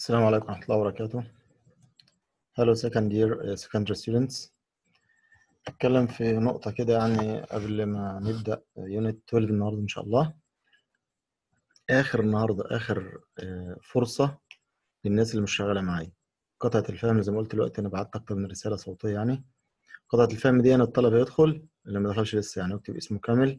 السلام عليكم ورحمة الله وبركاته. Hello second year uh, secondary students. هتكلم في نقطة كده يعني قبل ما نبدأ يونت 12 النهاردة إن شاء الله. آخر النهاردة آخر آه، فرصة للناس اللي مش شغالة معايا. قطعة الفهم زي ما قلت دلوقتي أنا بعت أكتر من رسالة صوتية يعني. قطعة الفهم دي أنا الطلبة يدخل اللي ما دخلش لسه يعني يكتب اسمه كامل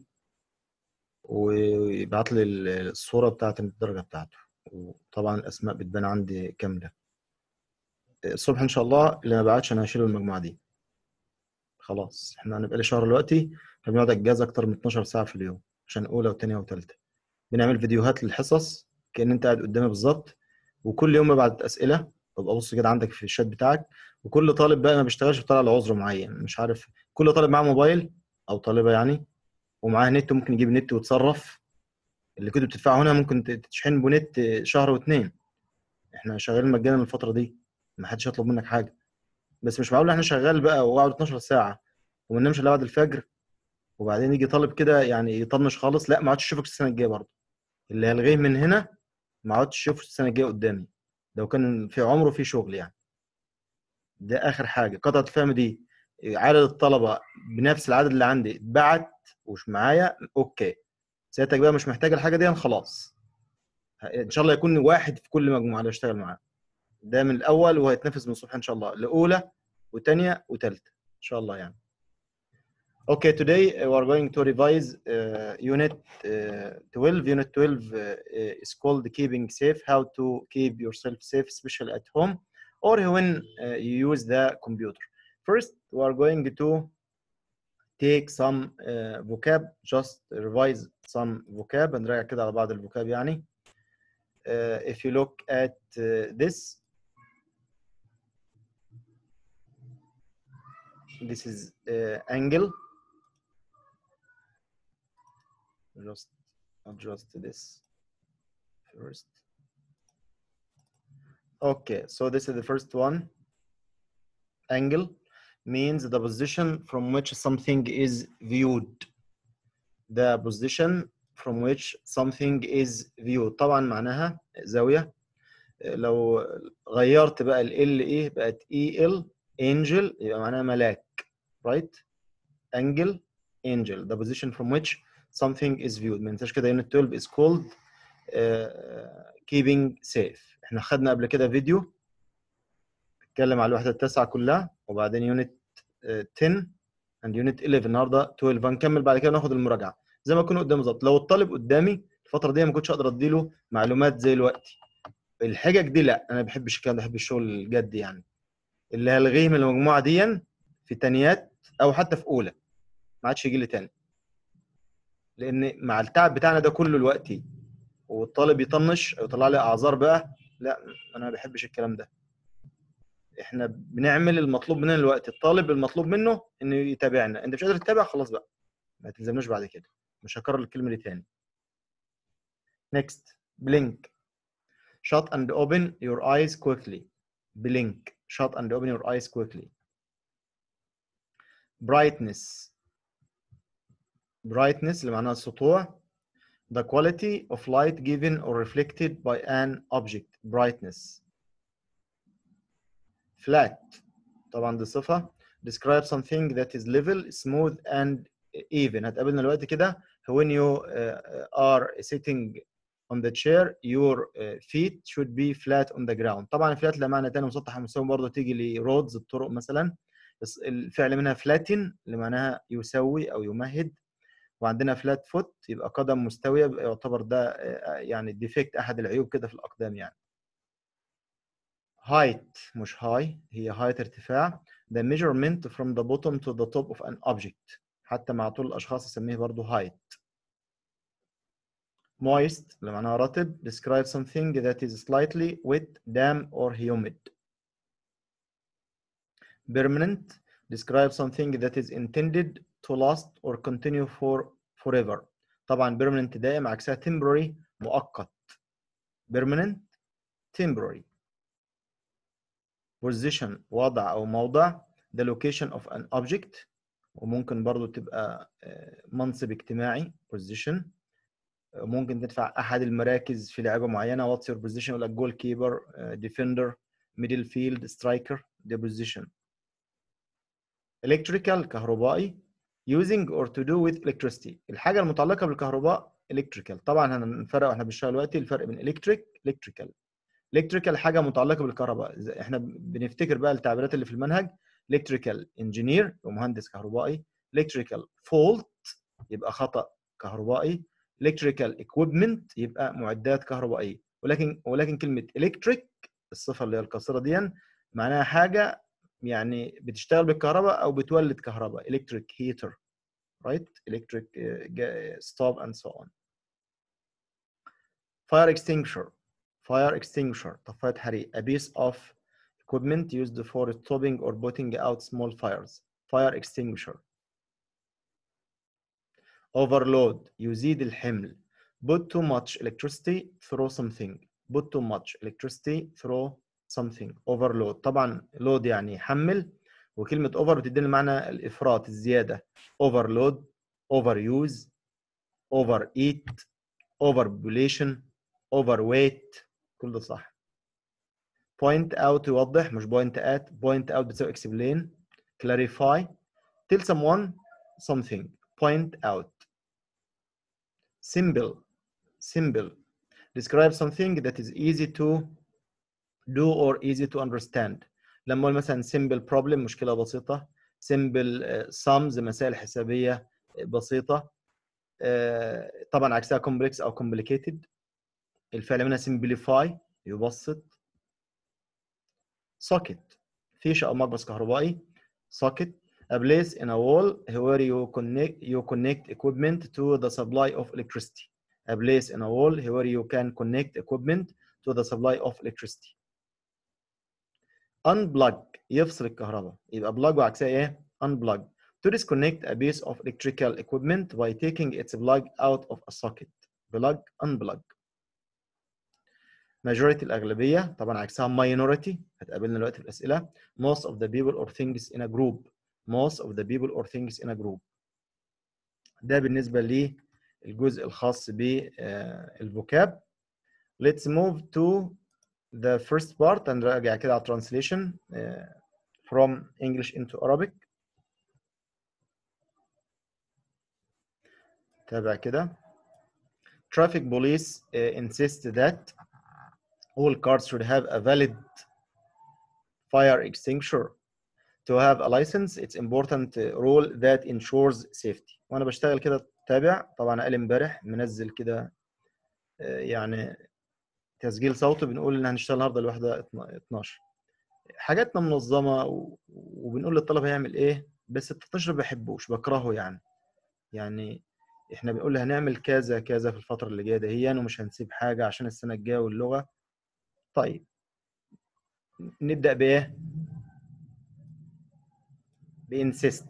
ويبعت لي الصورة بتاعة الدرجة بتاعته. وطبعا الأسماء بتبان عندي كاملة. الصبح ان شاء الله اللي ما بعتش انا هشيله المجموعه دي خلاص احنا هنبقى لي شهر دلوقتي فبنقعد اجازه اكتر من 12 ساعه في اليوم عشان اولى وثانيه وثالثه بنعمل فيديوهات للحصص كان انت قاعد قدامي بالظبط وكل يوم ببعت اسئله ببقى بص كده عندك في الشات بتاعك وكل طالب بقى ما بيشتغلش بيطلع له عذر معين مش عارف كل طالب معاه موبايل او طالبه يعني ومعاه نت ممكن يجيب نت ويتصرف اللي كنت بتدفعه هنا ممكن تشحن بنت شهر واثنين احنا شغالين مجانا الفتره دي ما حدش يطلب منك حاجه بس مش معقول احنا شغال بقى واقعد 12 ساعه وما ننامش الا بعد الفجر وبعدين يجي طالب كده يعني يطنش خالص لا ما عادش اشوفك السنه الجايه برضه اللي هلغيه من هنا ما عادش اشوفه السنه الجايه قدامي لو كان في عمره في شغل يعني ده اخر حاجه قطعه الفهم دي عدد الطلبه بنفس العدد اللي عندي اتبعت ومش معايا اوكي ساعتك بقى مش محتاج الحاجه دي خلاص ان شاء الله يكون واحد في كل مجموعه اللي اشتغل معاه ده من الاول وهيتنفذ من الصبح ان شاء الله لاولى وثانيه وثالثه ان شاء الله يعني Okay, today uh, we are going to revise uh, unit uh, 12. Unit 12 uh, is called keeping safe, how to keep yourself safe, especially at home or when uh, you use the computer. First, we are going to take some uh, vocab, just revise some vocab نراجع كده على بعض الفوكاب يعني. Uh, if you look at uh, this, this is uh, angle just adjust this first okay so this is the first one angle means the position from which something is viewed the position from which something is viewed طبعا معناها زاوية لو غيرت بقى ال L ايه بقت EL angel يبقى معناها ملاك right angle angel the position from which something is viewed ما ننساش كده unit 12 is called uh, keeping safe احنا خدنا قبل كده فيديو اتكلم على الوحدة التاسعة كلها وبعدين unit uh, 10 and unit 11 النهارده 12 هنكمل بعد كده ناخد المراجعة زي ما كنا قدام بالظبط لو الطالب قدامي الفترة دي ما كنتش اقدر اديله معلومات زي الوقت الحجج دي لا انا ما بحبش الكلام ده بحب الشغل الجد يعني اللي هلغيه من المجموعه دي في تانيات او حتى في اولى ما عادش يجي لي تاني لان مع التعب بتاعنا ده كله دلوقتي والطالب يطنش او يطلع لي اعذار بقى لا انا ما بحبش الكلام ده احنا بنعمل المطلوب مننا دلوقتي الطالب المطلوب منه انه يتابعنا انت مش قادر تتابع خلاص بقى ما تلزمناش بعد كده مش هكرر الكلمه دي تاني next blink shut and open your eyes quickly blink shut and open your eyes quickly brightness brightness اللي معناها السطوع the quality of light given or reflected by an object brightness flat طبعا دي صفة describe something that is level smooth and even هتقابلنا دلوقتي كده when you uh, are sitting on the chair your uh, feet should be flat on the ground طبعا flat لها معنى تاني مسطح مستوي برضه تيجي لرودز الطرق مثلا بس الفعل منها flatten اللي معناها يسوي او يمهد وعندنا فلات فوت يبقى قدم مستويه يعتبر ده يعني ديفكت احد العيوب كده في الاقدام يعني height مش high هي height ارتفاع the measurement from the bottom to the top of an object حتى مع طول الاشخاص اسميه برضو height moist اللي معناها رطب describe something that is slightly wet damp or humid permanent describe something that is intended to last or continue for forever طبعا permanent دائم عكسها temporary مؤقت permanent temporary position وضع او موضع the location of an object وممكن برضو تبقى منصب اجتماعي position ممكن تدفع احد المراكز في لعبه معينه واتس يور بوزيشن يقول لك جول كيبر ديفندر ميدل فيلد سترايكر دي بوزيشن electrical كهربائي using or to do with electricity الحاجه المتعلقه بالكهرباء electrical طبعا هنفرق واحنا بنشتغل دلوقتي الفرق بين electric electrical electrical حاجه متعلقه بالكهرباء زي- احنا بنفتكر بقى التعبيرات اللي في المنهج electrical engineer ومهندس كهربائي electrical fault يبقى خطأ كهربائي electrical equipment يبقى معدات كهربائيه ولكن ولكن كلمه electric الصفه اللي هي القصيره دي معناها حاجه يعني بتشتغل بالكهرباء او بتولد كهرباء electric heater right electric uh, ga- stove and so on fire extinguisher fire extinguisher طفاية حريق a piece of equipment used for stopping or putting out small fires fire extinguisher overload يزيد الحمل put too much electricity through something put too much electricity through something overload طبعا load يعني يحمل وكلمة over بتدينا معنى الإفراط الزيادة overload overuse overeat overpopulation overweight كل ده صح point out يوضح مش point at point out بتساوي explain clarify tell someone something point out simple simple describe something that is easy to do or easy to understand لما اقول مثلا simple problem مشكله بسيطه simple uh, sums مسائل حسابيه بسيطه uh, طبعا عكسها complex او complicated الفعل منها simplify يبسط socket فيشه او مقبس كهربائي socket a place in a wall where you connect you connect equipment to the supply of electricity a place in a wall where you can connect equipment to the supply of electricity unplug يفصل الكهرباء يبقى plug وعكسها ايه unplug to disconnect a piece of electrical equipment by taking its plug out of a socket plug unplug majority الأغلبية طبعا عكسها minority هتقابلنا دلوقتي في الأسئلة most of the people or things in a group most of the people or things in a group ده بالنسبة للجزء الخاص بالفوكاب let's move to the first part and راجع كده على translation uh, from English into Arabic تابع كده traffic police uh, insist that all cars should have a valid fire extinguisher to have a license it's important uh, rule that ensures safety وانا بشتغل كده تابع طبعا قال امبارح منزل كده uh, يعني تسجيل صوتي بنقول ان هنشتغل النهارده الواحده 12 حاجاتنا منظمه و- وبنقول للطلبه هيعمل ايه بس ال 13 ما بحبوش بكرهه يعني يعني احنا بنقول هنعمل كذا كذا في الفتره اللي جايه دهيا ومش هنسيب حاجه عشان السنه الجايه واللغه طيب نبدا بايه بانسيست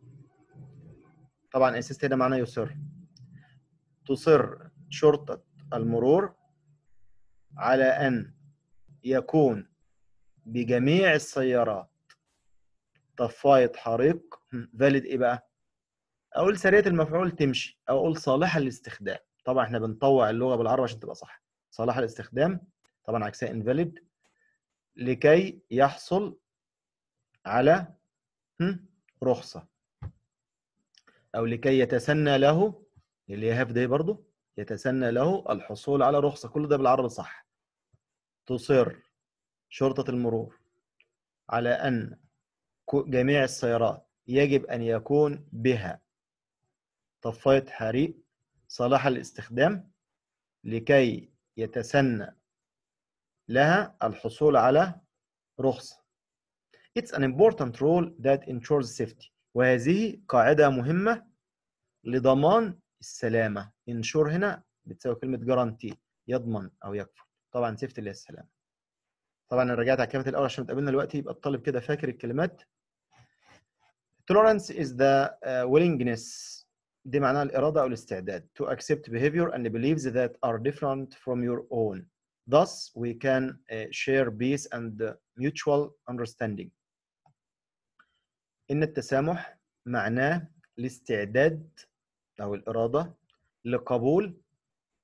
طبعا انسيست هنا معناه يصر تصر شرطه المرور على ان يكون بجميع السيارات طفايه حريق فاليد ايه بقى اقول سريه المفعول تمشي او اقول صالحه للاستخدام طبعا احنا بنطوع اللغه بالعربي عشان تبقى صح صالحه للاستخدام طبعا عكسها invalid لكي يحصل على هم، رخصه او لكي يتسنى له اللي هي هاف دي برضه يتسنى له الحصول على رخصه كل ده بالعربي صح تصر شرطه المرور على ان كو- جميع السيارات يجب ان يكون بها طفايه حريق صالحه للاستخدام لكي يتسنى لها الحصول على رخصة. It's an important rule that ensures safety. وهذه قاعدة مهمة لضمان السلامة. ensure هنا بتساوي كلمة guarantee يضمن أو يكفل. طبعا safety اللي هي السلامة. طبعا أنا رجعت على الكلمات الأول عشان تقابلنا دلوقتي يبقى الطالب كده فاكر الكلمات. Tolerance is the uh, willingness دي معناها الإرادة أو الاستعداد to accept behavior and beliefs that are different from your own. Thus, we can uh, share peace and uh, mutual understanding. إن التسامح معناه الاستعداد أو الإرادة لقبول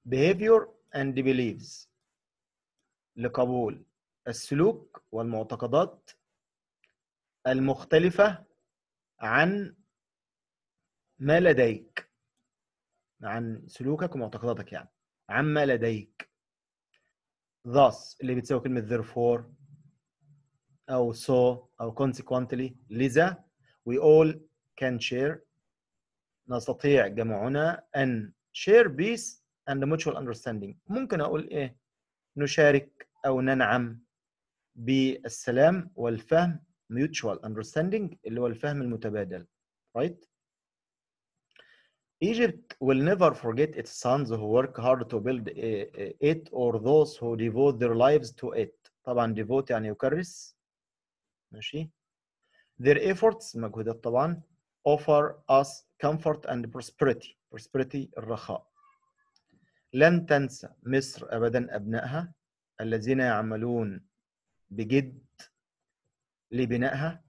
behavior and beliefs لقبول السلوك والمعتقدات المختلفة عن ما لديك عن سلوكك ومعتقداتك يعني عما لديك thus اللي بتساوي كلمة therefore أو so أو consequently لذا we all can share نستطيع جمعنا أن share peace and mutual understanding ممكن أقول إيه نشارك أو ننعم بالسلام والفهم mutual understanding اللي هو الفهم المتبادل right Egypt will never forget its sons who work hard to build it or those who devote their lives to it طبعا devote يعني يكرس ماشي their efforts مجهودات طبعا offer us comfort and prosperity prosperity الرخاء لن تنسى مصر أبدا أبنائها الذين يعملون بجد لبنائها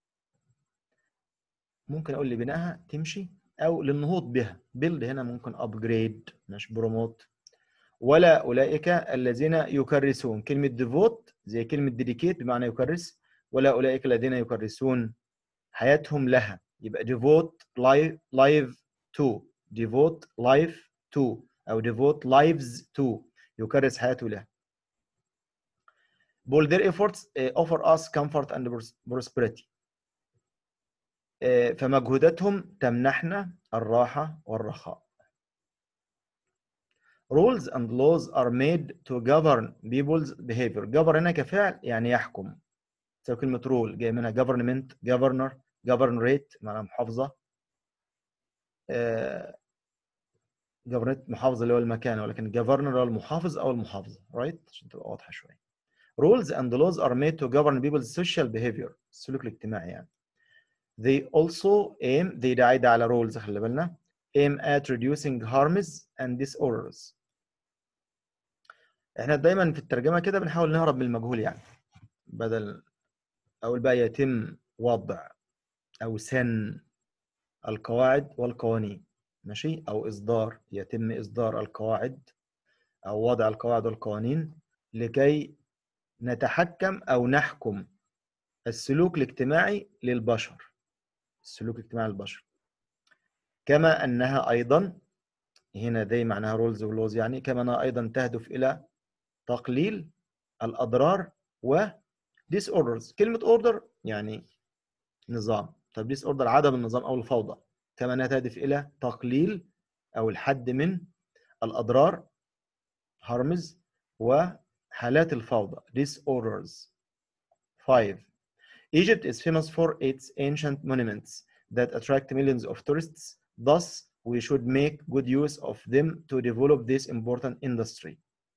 ممكن أقول لبنائها تمشي أو للنهوض بها build هنا ممكن upgrade مش بروموت ولا أولئك الذين يكرسون كلمة devote زي كلمة dedicate بمعنى يكرس ولا أولئك الذين يكرسون حياتهم لها يبقى devote life, life to devote life to أو devote lives to يكرس حياته لها All their efforts uh, offer us comfort and prosperity uh, فمجهوداتهم تمنحنا الراحة والرخاء Rules and laws are made to govern people's behavior govern هنا كفعل يعني يحكم تساوي كلمة rule جاي منها government governor governorate معناها محافظة uh, governorate محافظة اللي هو المكان ولكن governor هو المحافظ أو المحافظة right عشان تبقى واضحة شوية rules and laws are made to govern people's social behavior السلوك الاجتماعي يعني they also aim they ده عايدة على rules خلي بالنا aim at reducing harms and disorders احنا دايما في الترجمة كده بنحاول نهرب من المجهول يعني بدل أقول بقى يتم وضع أو سن القواعد والقوانين ماشي أو إصدار يتم إصدار القواعد أو وضع القواعد والقوانين لكي نتحكم أو نحكم السلوك الاجتماعي للبشر السلوك الاجتماعي للبشر كما أنها أيضا هنا دي معناها رولز ولوز يعني كما أنها أيضا تهدف إلى تقليل الأضرار و disorders كلمة order يعني نظام طب disorder عدم النظام أو الفوضى كما أنها تهدف إلى تقليل أو الحد من الأضرار harms وحالات الفوضى disorders 5 Egypt is famous for its ancient monuments that attract millions of tourists. Thus, we should make good use of them to develop this important industry.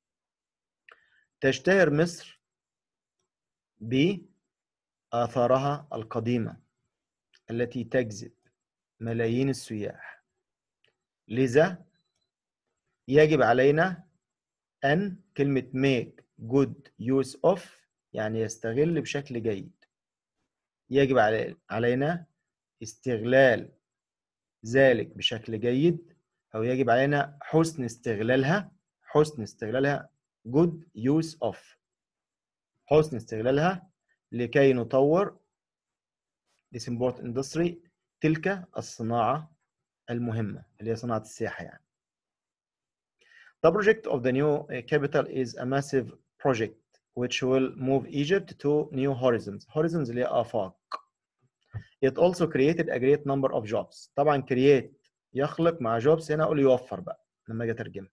تشتهر مصر بآثارها القديمة التي تجذب ملايين السياح. لذا يجب علينا أن كلمة make good use of يعني يستغل بشكل جيد. يجب علينا استغلال ذلك بشكل جيد أو يجب علينا حسن استغلالها حسن استغلالها good use of حسن استغلالها لكي نطور this important industry تلك الصناعة المهمة اللي هي صناعة السياحة يعني. The project of the new capital is a massive project which will move Egypt to new horizons. Horizons اللي هي آفاق. It also created a great number of jobs. طبعا create يخلق مع jobs هنا أقول يوفر بقى لما أجي أترجم.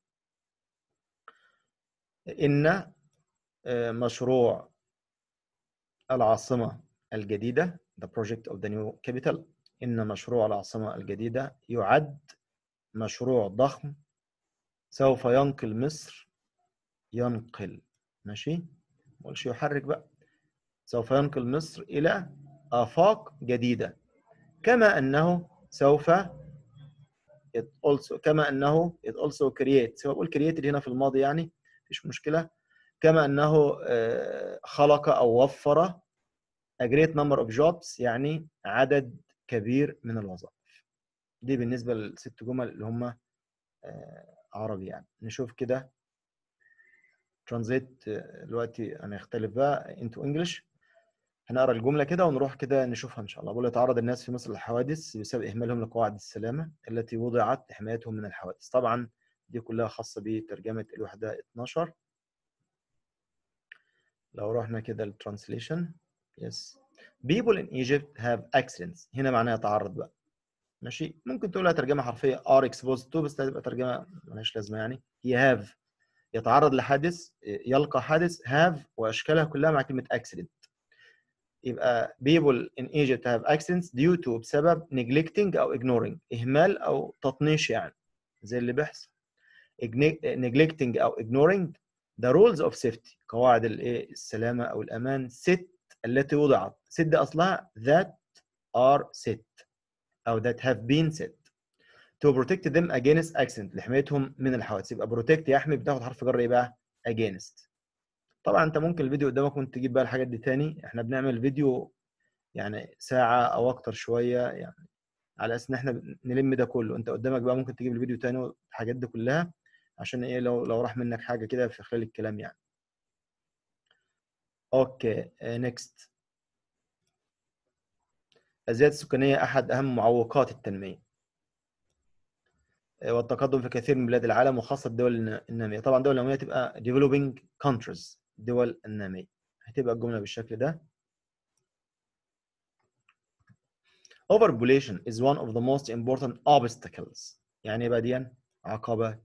إن مشروع العاصمة الجديدة the project of the new capital إن مشروع العاصمة الجديدة يعد مشروع ضخم سوف ينقل مصر ينقل ماشي مقولش يحرك بقى سوف ينقل مصر إلى آفاق جديدة كما أنه سوف it also كما أنه it also create سوف أقول created هنا في الماضي يعني مفيش مشكلة كما أنه خلق أو وفر a great number of jobs يعني عدد كبير من الوظائف دي بالنسبة للست جمل اللي هم عربي يعني نشوف كده ترانزيت دلوقتي هنختلف بقى انتو انجلش هنقرا الجمله كده ونروح كده نشوفها ان شاء الله بقول يتعرض الناس في مصر للحوادث بسبب اهمالهم لقواعد السلامه التي وضعت لحمايتهم من الحوادث طبعا دي كلها خاصه بترجمه الوحده 12 لو رحنا كده للترانسليشن يس people in Egypt have accidents هنا معناها يتعرض بقى ماشي ممكن تقولها ترجمه حرفيه are exposed to بس تبقى ترجمه ملهاش لازمه يعني he have يتعرض لحادث يلقى حادث have واشكالها كلها مع كلمه accident يبقى people in Egypt have accidents due to بسبب neglecting او ignoring اهمال او تطنيش يعني زي اللي بيحصل neglecting او ignoring the rules of safety قواعد الايه السلامه او الامان set التي وضعت set دي اصلها that are set او that have been set to protect them against accident لحمايتهم من الحوادث يبقى protect يحمي بتاخد حرف جر ايه بقى against طبعا انت ممكن الفيديو قدامك وانت تجيب بقى الحاجات دي تاني احنا بنعمل فيديو يعني ساعه او اكتر شويه يعني على اساس ان احنا نلم ده كله انت قدامك بقى ممكن تجيب الفيديو تاني والحاجات دي كلها عشان ايه لو لو راح منك حاجه كده في خلال الكلام يعني اوكي نيكست الزيادة السكانية أحد أهم معوقات التنمية والتقدم في كثير من بلاد العالم وخاصة الدول النامية طبعا الدول النامية تبقى developing countries الدول النامية هتبقى الجملة بالشكل ده Overpopulation is one of the most important obstacles يعني ايه بقى دي عقبات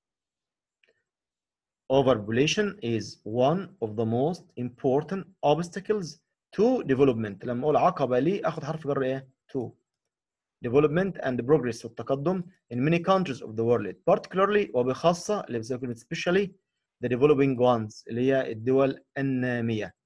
Overpopulation is one of the most important obstacles to development لما اقول عقبه ليه اخد حرف جر ايه to development and progress والتقدم in many countries of the world particularly وبخاصه اللي بسميها كلمه especially the developing ones اللي هي الدول الناميه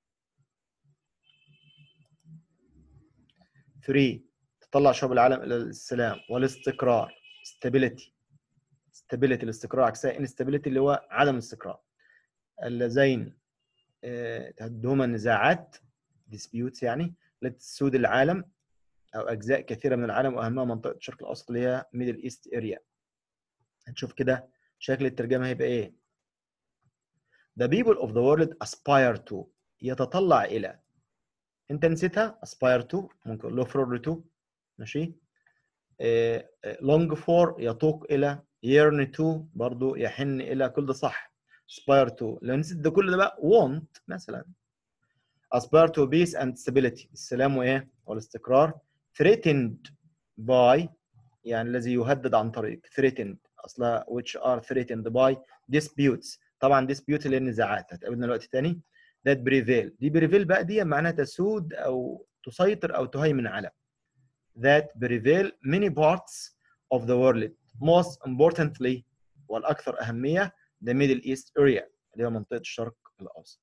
3 تطلع شعوب العالم الى السلام والاستقرار stability stability الاستقرار عكسها instability اللي هو عدم الاستقرار اللذين تهدهما النزاعات disputes يعني التي تسود العالم او اجزاء كثيره من العالم واهمها منطقه الشرق الاوسط اللي هي ميدل ايست اريا هنشوف كده شكل الترجمه هيبقى ايه The people of the world aspire to يتطلع الى انت نسيتها aspire to ممكن look forward to ماشي إيه long for يتوق الى yearn to برضو يحن الى كل ده صح aspire to لو نسيت ده كل ده بقى want مثلا aspire to peace and stability السلام وايه والاستقرار threatened by يعني الذي يهدد عن طريق threatened اصلها which are threatened by disputes طبعا dispute اللي هي النزاعات هتقابلنا الوقت تاني that prevail دي prevail بقى دي معناها تسود او تسيطر او تهيمن على that prevail many parts of the world most importantly والاكثر اهميه the middle east area اللي هي منطقه الشرق الاوسط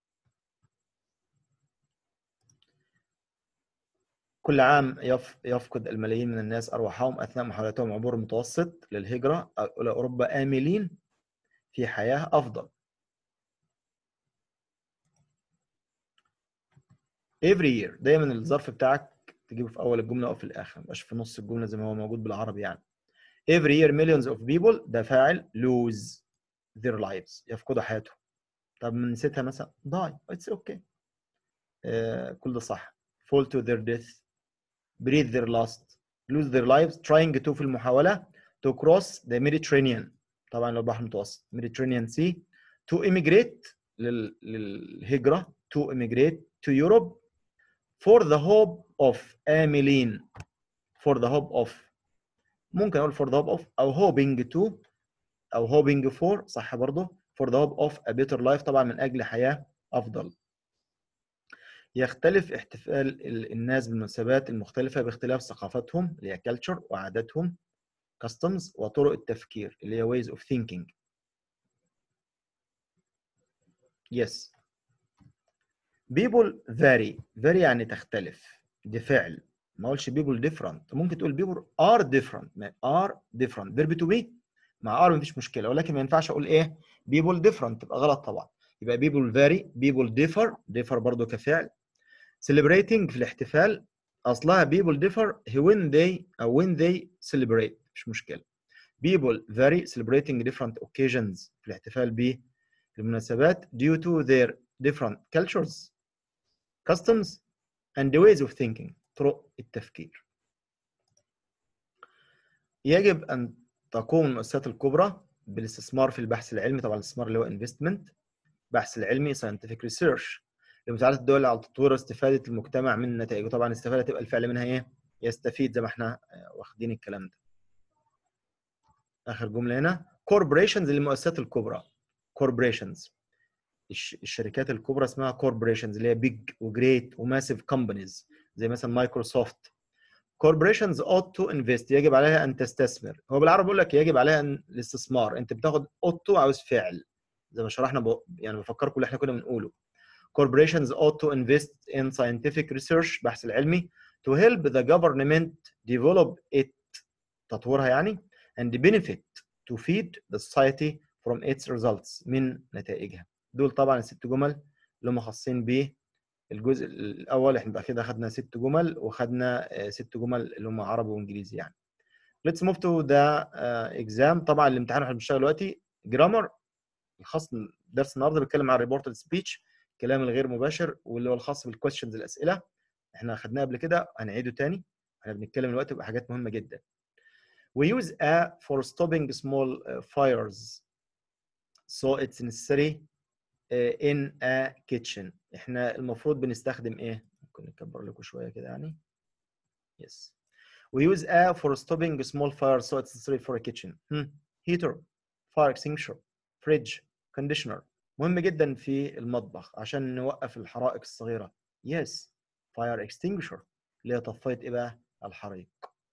كل عام يفقد الملايين من الناس أرواحهم أثناء محاولتهم عبور المتوسط للهجرة إلى أوروبا آملين في حياة أفضل. Every year دايما الظرف بتاعك تجيبه في أول الجملة أو في الآخر مش في نص الجملة زي ما هو موجود بالعربي يعني. Every year millions of people ده فاعل lose their lives يفقدوا حياتهم. طب من نسيتها مثلا die it's okay. آه كل ده صح. fall to their death breathe their last lose their lives trying to في المحاولة to cross the Mediterranean طبعا لو البحر المتوسط Mediterranean Sea to immigrate لل... للهجرة to immigrate to Europe for the hope of آملين for the hope of ممكن أقول for the hope of أو hoping to أو hoping for صح برضه for the hope of a better life طبعا من أجل حياة أفضل يختلف احتفال الناس بالمناسبات المختلفة باختلاف ثقافتهم اللي هي culture وعاداتهم customs وطرق التفكير اللي هي ways of thinking. Yes. People vary. vary يعني تختلف. دي فعل. ما اقولش people different. ممكن تقول people are different. are different. verb to be مع are مفيش مشكلة ولكن ما ينفعش اقول ايه people different تبقى غلط طبعا. يبقى people vary people differ differ برضه كفعل celebrating في الاحتفال اصلها people differ when they او when they celebrate مش مشكله people vary celebrating different occasions في الاحتفال بالمناسبات due to their different cultures customs and ways of thinking طرق التفكير يجب أن تقوم المؤسسات الكبرى بالاستثمار في البحث العلمي طبعا الاستثمار اللي هو investment البحث العلمي scientific research لمساعدة الدول على تطوير واستفادة المجتمع من نتائجه طبعا الاستفادة تبقى الفعل منها ايه؟ يستفيد زي ما احنا واخدين الكلام ده اخر جمله هنا corporations المؤسسات الكبرى corporations الشركات الكبرى اسمها corporations اللي هي big وجريت وماسيف companies زي مثلا مايكروسوفت corporations ought to invest يجب عليها ان تستثمر هو بالعربي بيقول لك يجب عليها أن الاستثمار انت بتاخد ought to عاوز فعل زي ما شرحنا ب... يعني بفكركم اللي احنا كنا بنقوله corporations ought to invest in scientific research بحث العلمي to help the government develop it تطويرها يعني and benefit to feed the society from its results من نتائجها دول طبعا الست جمل اللي هم خاصين بالجزء الاول احنا بقى كده خدنا ست جمل وخدنا ست جمل اللي هم عربي وانجليزي يعني let's move to the uh, exam طبعا الامتحان احنا بنشتغل دلوقتي جرامر الخاص درس النهارده بيتكلم عن ريبورتد سبيتش الكلام الغير مباشر واللي هو الخاص بالكويشنز الاسئله احنا خدناه قبل كده هنعيده تاني احنا بنتكلم دلوقتي بحاجات مهمه جدا we use a for stopping small uh, fires so it's necessary uh, in a kitchen احنا المفروض بنستخدم ايه ممكن نكبر لكم شويه كده يعني yes we use a for stopping small fires so it's necessary for a kitchen hmm. heater fire extinguisher fridge conditioner مهم جدا في المطبخ عشان نوقف الحرائق الصغيره yes fire extinguisher اللي هي طفايه ايه بقى الحريق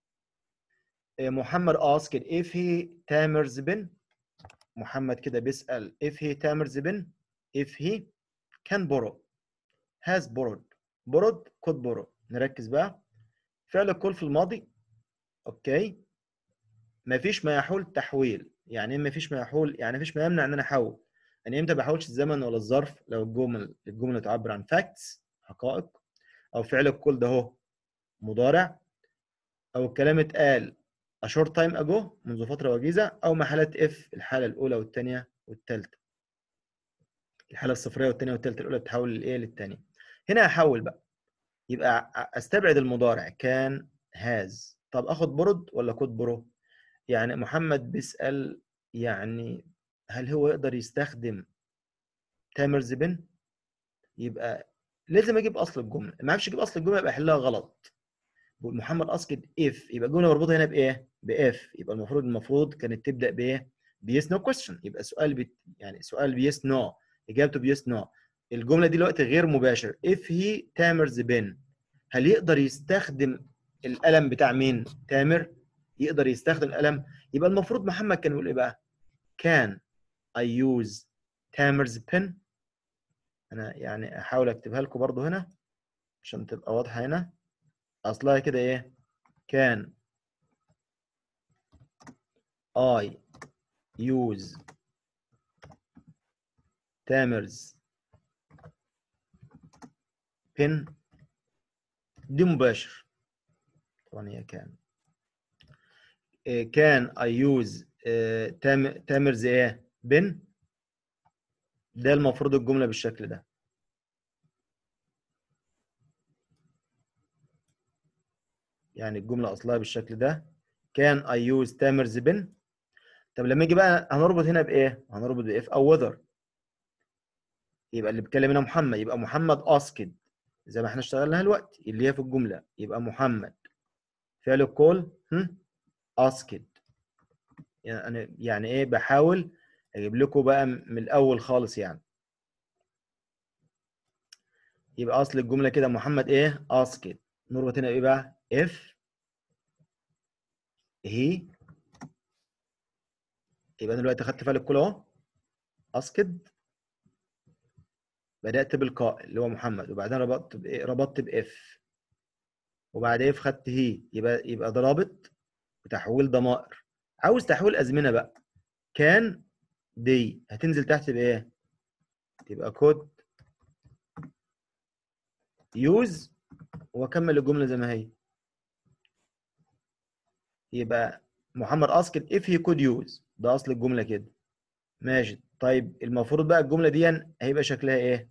محمد asked if he تامر بن محمد كده بيسأل if he تامر بن if he can borrow has borrowed borrowed could borrow نركز بقى فعل الكل في الماضي اوكي مفيش ما يحول تحويل يعني ايه مفيش ما يحول يعني مفيش ما يمنع ان انا احول يعني امتى بحولش الزمن ولا الظرف لو الجمل الجمله تعبر عن facts حقائق او فعل الكل ده هو مضارع او الكلام اتقال a short time ago منذ فترة وجيزة أو محالات if الحالة الأولى والثانية والثالثة الحالة الصفرية والثانية والثالثة الأولى بتحول للإيه للثانية هنا هحول بقى يبقى أستبعد المضارع كان has طب آخد برد ولا كود برو يعني محمد بيسأل يعني هل هو يقدر يستخدم تامر زبن يبقى لازم اجيب اصل الجمله ما اعرفش اجيب اصل الجمله يبقى احلها غلط محمد اسكت اف يبقى الجمله مربوطه هنا بايه؟ باف يبقى المفروض المفروض كانت تبدا بايه؟ بيس نو كويستشن يبقى سؤال بي يعني سؤال بيس نو اجابته بيس نو الجمله دي دلوقتي غير مباشر اف هي تامرز بن هل يقدر يستخدم القلم بتاع مين؟ تامر يقدر يستخدم القلم يبقى المفروض محمد كان يقول ايه بقى؟ كان I use تامرز بن انا يعني احاول اكتبها لكم برضو هنا عشان تبقى واضحه هنا اصلها كده ايه كان I use تامرز بن دي مباشر طبعا هي كان كان I use تامرز ايه بن ده المفروض الجملة بالشكل ده يعني الجملة أصلها بالشكل ده كان I use تامرز بن طب لما يجي بقى هنربط هنا بإيه؟ هنربط بإف أو whether يبقى اللي بيتكلم هنا محمد يبقى محمد أسكد زي ما احنا اشتغلنا دلوقتي اللي هي في الجملة يبقى محمد فعل الكول أسكد يعني يعني إيه بحاول أجيب لكم بقى من الأول خالص يعني يبقى أصل الجملة كده محمد إيه؟ أسكد نربط هنا إيه بقى؟ if he يبقى انا دلوقتي خدت فعل الكل اهو اسكد بدات بالقائل اللي هو محمد وبعدين ربطت بايه ربطت باف وبعد اف خدت هي يبقى يبقى ده رابط بتحويل ضمائر عاوز تحويل ازمنه بقى كان دي هتنزل تحت بايه تبقى كود يوز واكمل الجمله زي ما هي يبقى محمد asked if he could use ده اصل الجمله كده ماشي طيب المفروض بقى الجمله دي هيبقى شكلها ايه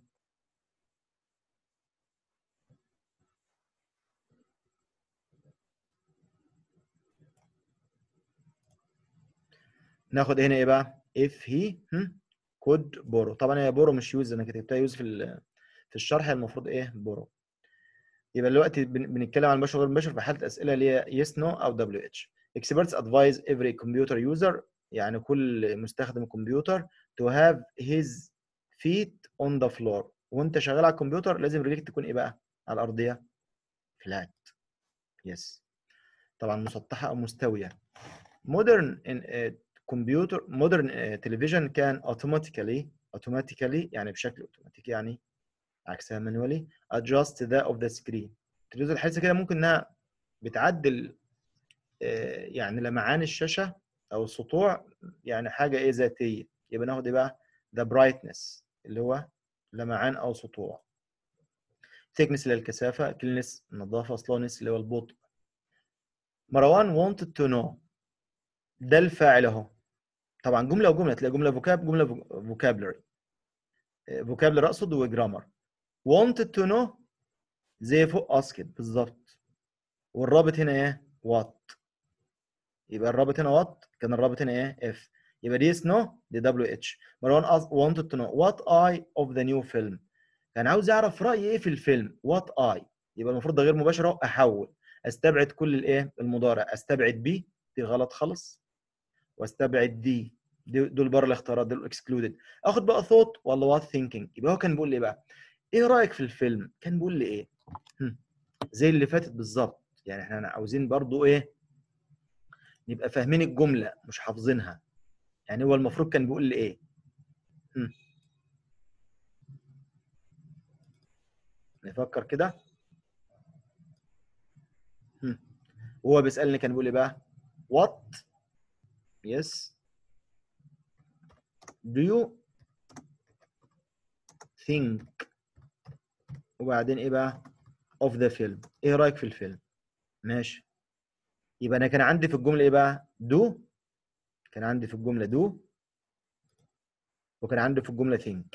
ناخد هنا ايه بقى if he هم، could borrow طبعا هي borrow مش use انا كتبتها use في ال- في الشرح المفروض ايه borrow يبقى دلوقتي بن- بنتكلم عن البشر غير المباشر في حاله اسئله اللي هي yes no او WH experts advise every computer user يعني كل مستخدم كمبيوتر to have his feet on the floor وانت شغال على الكمبيوتر لازم رجليك تكون ايه بقى على الارضيه flat yes طبعا مسطحه او مستويه modern in uh, computer modern uh, television can automatically automatically يعني بشكل اوتوماتيكي يعني عكسها manually adjust the of the screen التلفزيون الحديثه كده ممكن انها بتعدل آه، يعني لمعان الشاشه او السطوع يعني حاجه ايه ذاتيه يبقى ناخد ايه بقى the brightness اللي هو لمعان او سطوع thickness اللي هي الكثافه cleanness النظافه slowness اللي هو البطء مروان wanted to know ده الفاعل اهو طبعا جمله وجمله تلاقي جمله فوكاب جمله فوكابلري فوكابلري اقصد وجرامر wanted to know زي فوق asked بالظبط والرابط هنا ايه what يبقى الرابط هنا what كان الرابط هنا ايه if يبقى دي yes no دي WH مروان asked- wanted to know what I of the new film كان عاوز يعرف رأيي ايه في الفيلم what I يبقى المفروض ده غير مباشر اهو احول استبعد كل الايه المضارع استبعد بي دي غلط خالص واستبعد دي دي- دول بره الاختيارات دول اكسكلودد اخد بقى thought ولا what thinking يبقى هو كان بيقول لي ايه بقى ايه رايك في الفيلم كان بيقول لي ايه هم. زي اللي فاتت بالظبط يعني احنا عاوزين برضو ايه نبقى فاهمين الجمله مش حافظينها يعني هو المفروض كان بيقول لي ايه هم. نفكر كده هم. وهو بيسالني كان بيقول لي بقى what yes do you think وبعدين ايه بقى of the film ايه رايك في الفيلم ماشي يبقى انا كان عندي في الجمله ايه بقى do كان عندي في الجمله do وكان عندي في الجمله think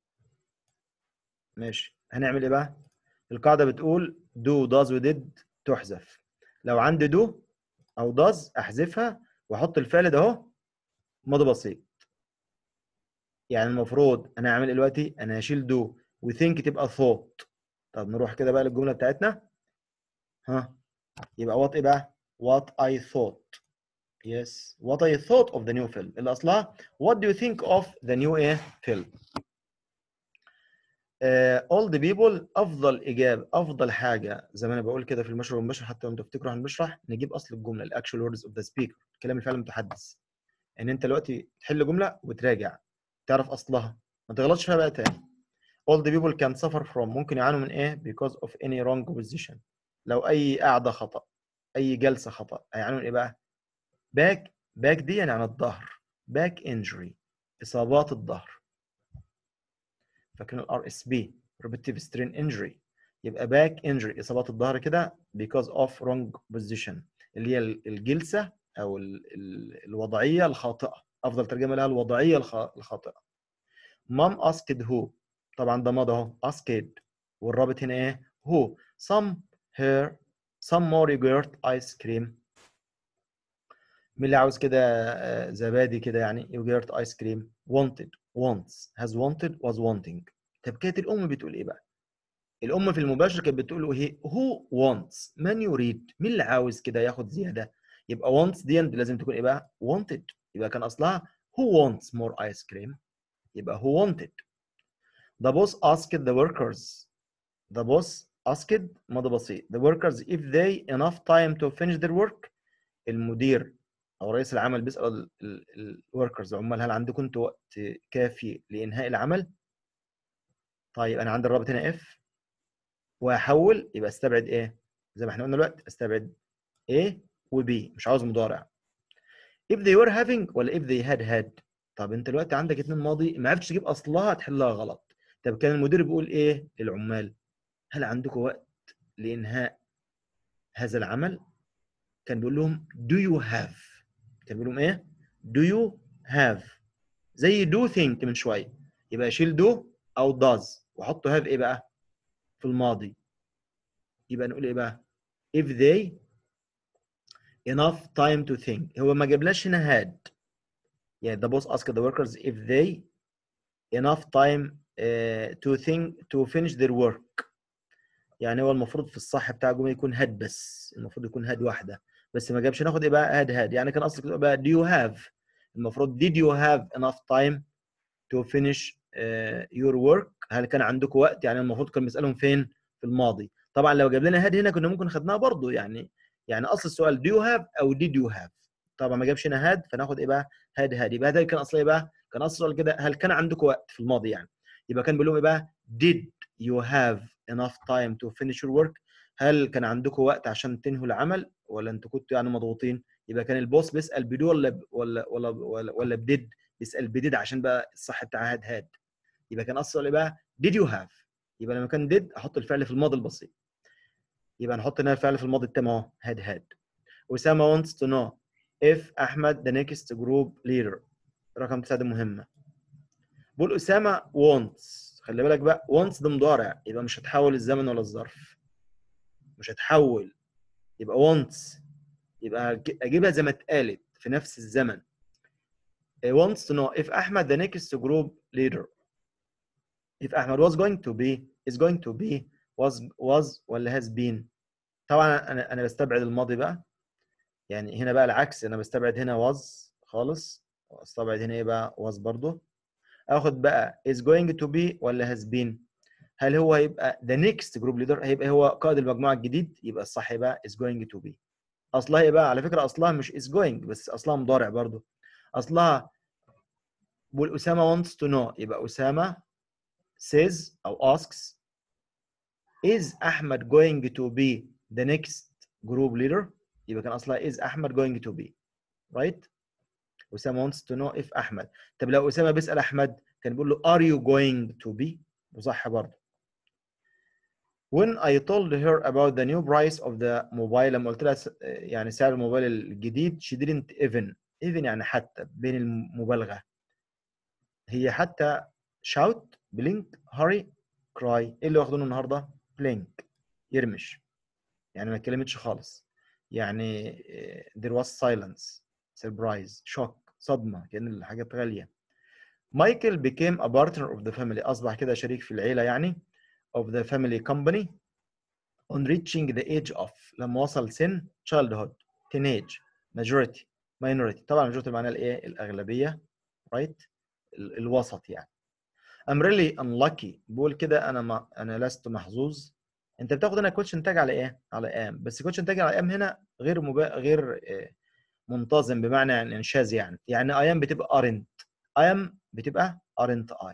ماشي هنعمل ايه بقى القاعده بتقول do does و did تحذف لو عندي do او does احذفها واحط الفعل ده اهو ماضي بسيط يعني المفروض انا هعمل ايه دلوقتي انا هشيل do وthink تبقى thought طب نروح كده بقى للجمله بتاعتنا ها يبقى what ايه بقى what I thought yes what I thought of the new film اللي اصلها what do you think of the new ايه film uh, all the people افضل اجابه افضل حاجه زي ما انا بقول كده في المشروع والمباشر حتى لو انتوا تفتكروا احنا بنشرح نجيب اصل الجمله الاكشوال ووردز اوف ذا سبيكر الكلام الفعلي المتحدث ان انت دلوقتي تحل جمله وتراجع تعرف اصلها ما تغلطش فيها بقى تاني all the people can suffer from ممكن يعانوا من ايه because of any wrong position لو اي قاعده خطا اي جلسه خطا هيعانوا من ايه بقى باك باك دي يعني عن الظهر باك انجري اصابات الظهر فاكرين الار اس بي repetitive strain injury يبقى باك انجري اصابات الظهر كده because of wrong position اللي هي الجلسه او ال ال الوضعيه الخاطئه افضل ترجمه لها الوضعيه الخ- الخاطئه مام asked who طبعا ده ماضي اهو asked والرابط هنا ايه who some her some more yogurt ice cream مين اللي عاوز كده آه، زبادي كده يعني يوجرت ايس كريم wanted wants has wanted was wanting طب كانت الام بتقول ايه بقى الام في المباشر كانت بتقول ايه who wants من يريد مين اللي عاوز كده ياخد زياده يبقى wants دي لازم تكون ايه بقى wanted يبقى كان اصلها who wants more ice cream يبقى who wanted the boss asked the workers the boss asked ماضي بسيط the workers if they enough time to finish their work المدير او رئيس العمل بيسال الوركرز العمال هل عندكم انتوا وقت كافي لانهاء العمل طيب انا عندي الرابط هنا اف وهحول يبقى استبعد ايه زي ما احنا قلنا دلوقتي استبعد A و B مش عاوز مضارع if they were having ولا if they had had طب انت دلوقتي عندك اتنين ماضي ما عرفتش تجيب اصلها تحلها غلط طب كان المدير بيقول ايه للعمال هل عندكم وقت لانهاء هذا العمل كان بيقول لهم do you have كاتب لهم ايه do you have زي do think من شويه يبقى اشيل do او does واحط have ايه بقى في الماضي يبقى نقول ايه بقى if they enough time to think هو ما جابلاش هنا had يعني the boss asked the workers if they enough time uh, to think to finish their work يعني هو المفروض في الصح بتاع الجمله يكون had بس المفروض يكون had واحده بس ما جابش ناخد ايه بقى had had يعني كان اصلك بقى do you have المفروض did you have enough time to finish uh, your work هل كان عندكم وقت يعني المفروض كان بيسالهم فين في الماضي طبعا لو جاب لنا had هنا كنا ممكن خدناها برضو يعني يعني اصل السؤال do you have او did you have طبعا ما جابش هنا had فناخد ايه بقى had had يبقى هذا كان اصل ايه بقى كان اصل السؤال كده هل كان عندكم وقت في الماضي يعني يبقى كان بيقول لهم ايه بقى did you have enough time to finish your work هل كان عندكم وقت عشان تنهوا العمل ولا انتوا كنتوا يعني مضغوطين يبقى كان البوس بيسال بدو ولا ب- ولا ولا ولا, ولا بديد بيسال بديد عشان بقى الصح بتاع هاد هاد يبقى كان اصل ايه بقى did you have يبقى لما كان did احط الفعل في الماضي البسيط يبقى نحط هنا الفعل في الماضي التام اهو had had اسامه wants to know if احمد the next group leader رقم تسعه دي مهمه بقول اسامه wants خلي بالك بقى wants ده مضارع يبقى مش هتحول الزمن ولا الظرف مش هتحول يبقى wants يبقى هج- اجيبها زي ما اتقالت في نفس الزمن He wants to know if احمد the next group leader if احمد was going to be is going to be was was ولا has been طبعا انا انا بستبعد الماضي بقى يعني هنا بقى العكس انا بستبعد هنا was خالص واستبعد هنا ايه بقى was برضه اخد بقى is going to be ولا has been هل هو هيبقى the next group leader هيبقى هو قائد المجموعه الجديد يبقى الصح يبقى is going to be اصلها ايه بقى على فكره اصلها مش is going بس اصلها مضارع برضه اصلها بقول اسامه wants to know يبقى اسامه says او asks is احمد going to be the next group leader يبقى كان اصلها is احمد going to be right اسامه wants to know if احمد طب لو اسامه بيسال احمد كان بيقول له are you going to be وصح برضه when I told her about the new price of the mobile لما قلت لها س- يعني سعر الموبايل الجديد she didn't even even يعني حتى بين المبالغه هي حتى shout blink hurry cry ايه اللي واخدينه النهارده blink يرمش يعني ما اتكلمتش خالص يعني آه، there was silence surprise shock صدمه كأن الحاجات غاليه مايكل became a partner of the family اصبح كده شريك في العيله يعني of the family company on reaching the age of لما وصل سن childhood teenage majority minority طبعا majority معناها الايه الاغلبيه right ال- الوسط يعني I'm really unlucky بقول كده انا ما انا لست محظوظ انت بتاخد هنا كوتش تاج على ايه على ام بس كوتش تاج على ام هنا غير مبا... غير آه، منتظم بمعنى يعني انشاز يعني يعني I am بتبقى aren't I am بتبقى aren't I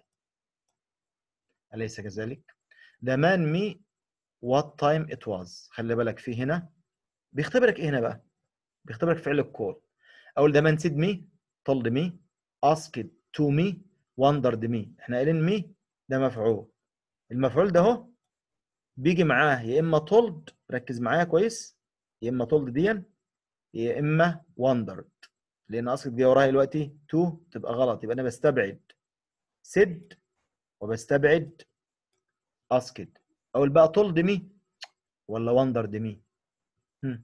أليس كذلك the man me what time it was خلي بالك في هنا بيختبرك ايه هنا بقى بيختبرك فعل الكول اول the man said me told me asked to me wondered me احنا قايلين me ده مفعول المفعول ده اهو بيجي معاه يا اما told ركز معايا كويس يا اما told دي يا اما wondered لان اصل دي وراها دلوقتي to تبقى غلط يبقى انا بستبعد said وبستبعد asked اقول بقى told me ولا wondered me هم.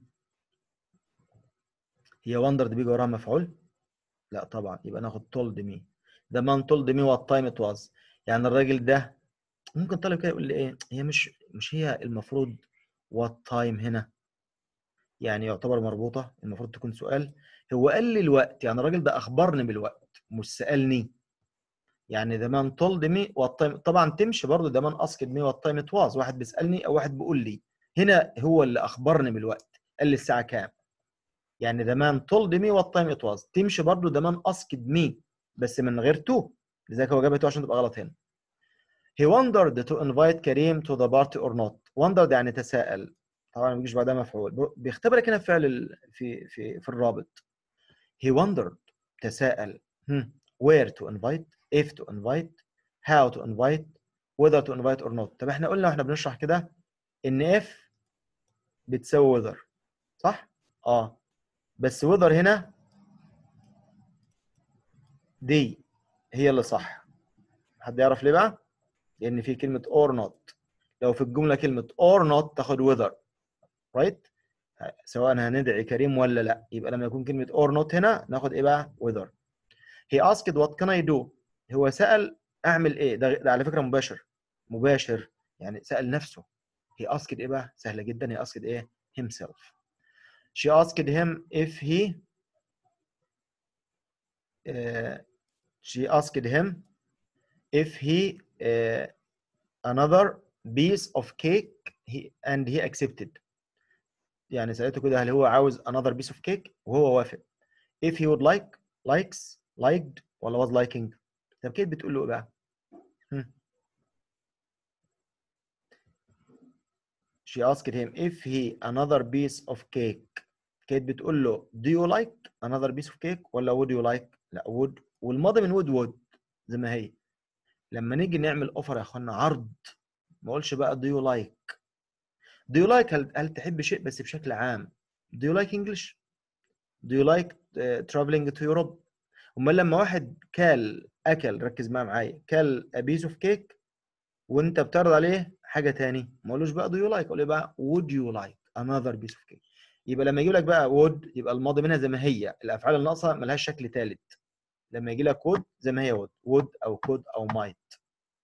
هي wondered بيجي وراها مفعول لا طبعا يبقى ناخد told me the man told me what time it was يعني الراجل ده ممكن طالب كده يقول لي ايه هي مش مش هي المفروض what time هنا يعني يعتبر مربوطه المفروض تكون سؤال هو قال لي الوقت يعني الراجل ده اخبرني بالوقت مش سالني يعني the man told me what time طبعا تمشي برضه the man asked me what time it was واحد بيسالني او واحد بيقول لي هنا هو اللي اخبرني بالوقت قال لي الساعه كام يعني the man told me what time it was تمشي برضه the man asked me بس من غير to لذلك هو جابها to عشان تبقى غلط هنا he wondered to invite كريم to the party or not wondered يعني تساءل طبعا ما بيجيش بعدها مفعول بيختبرك هنا فعل ال- في في في الرابط he wondered تساءل hmm. where to invite if to invite how to invite whether to invite or not طب احنا قلنا واحنا بنشرح كده ان if بتساوي whether صح اه بس whether هنا دي هي اللي صح حد يعرف ليه بقى لان في كلمه or not لو في الجمله كلمه or not تاخد whether right سواء هندعي كريم ولا لا يبقى لما يكون كلمه or not هنا ناخد ايه بقى whether he asked what can I do هو سأل اعمل ايه ده, ده على فكره مباشر مباشر يعني سأل نفسه he asked ايه بقى سهله جدا he asked ايه himself she asked him if he uh, she asked him if he uh, another piece of cake he, and he accepted يعني سألته كده هل هو عاوز another piece of cake وهو وافق if he would like likes liked ولا was liking طب كيف بتقول له ايه بقى هم. she asked him if he another piece of cake كانت بتقول له do you like another piece of cake ولا would you like لا would والماضي من would would زي ما هي لما نيجي نعمل اوفر يا اخوانا عرض ما اقولش بقى do you like do you like هل, هل تحب شيء بس بشكل عام do you like English do you like uh, traveling to Europe امال لما واحد كال اكل ركز معايا معايا كال a piece of cake وانت بتعرض عليه حاجه تاني ما اقولوش بقى do you like قول بقى would you like another piece of cake يبقى لما يجي لك بقى would يبقى الماضي منها زي ما هي الافعال الناقصه ملهاش شكل ثالث لما يجي لك would زي ما هي would would او could او might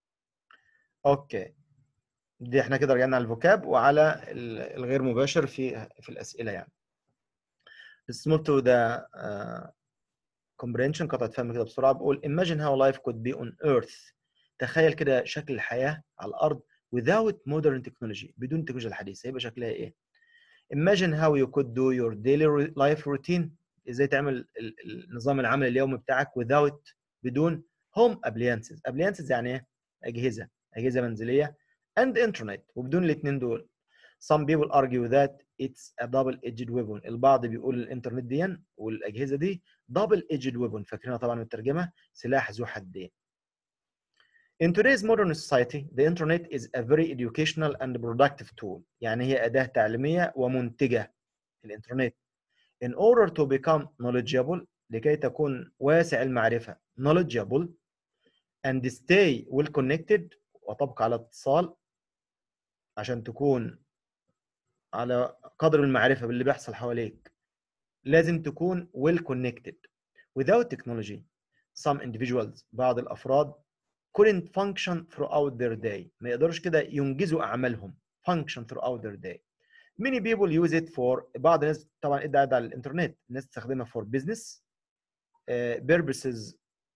اوكي دي احنا كده رجعنا على الفوكاب وعلى الغير مباشر في في الاسئله يعني Let's move to the uh, comprehension قطعة فهم كده بسرعة بقول imagine how life could be on earth تخيل كده شكل الحياة على الأرض without modern technology بدون التكنولوجيا الحديثة هيبقى شكلها إيه؟ imagine how you could do your daily life routine ازاي تعمل النظام العمل اليومي بتاعك without بدون home appliances appliances يعني ايه اجهزه اجهزه منزليه and internet وبدون الاثنين دول some people argue that it's a double edged weapon البعض بيقول الانترنت دي والاجهزه دي double edged weapon فاكرينها طبعا من الترجمه سلاح ذو حدين In today's modern society, the internet is a very educational and productive tool. يعني هي أداة تعليمية ومنتجة الإنترنت. In order to become knowledgeable لكي تكون واسع المعرفة knowledgeable and stay well connected وتبقى على اتصال عشان تكون على قدر من المعرفة باللي بيحصل حواليك لازم تكون well connected without technology some individuals بعض الأفراد couldn't function throughout their day ما يقدروش كده ينجزوا أعمالهم function throughout their day many people use it for بعض الناس طبعا ادعى على الانترنت الناس تستخدمها for business uh, purposes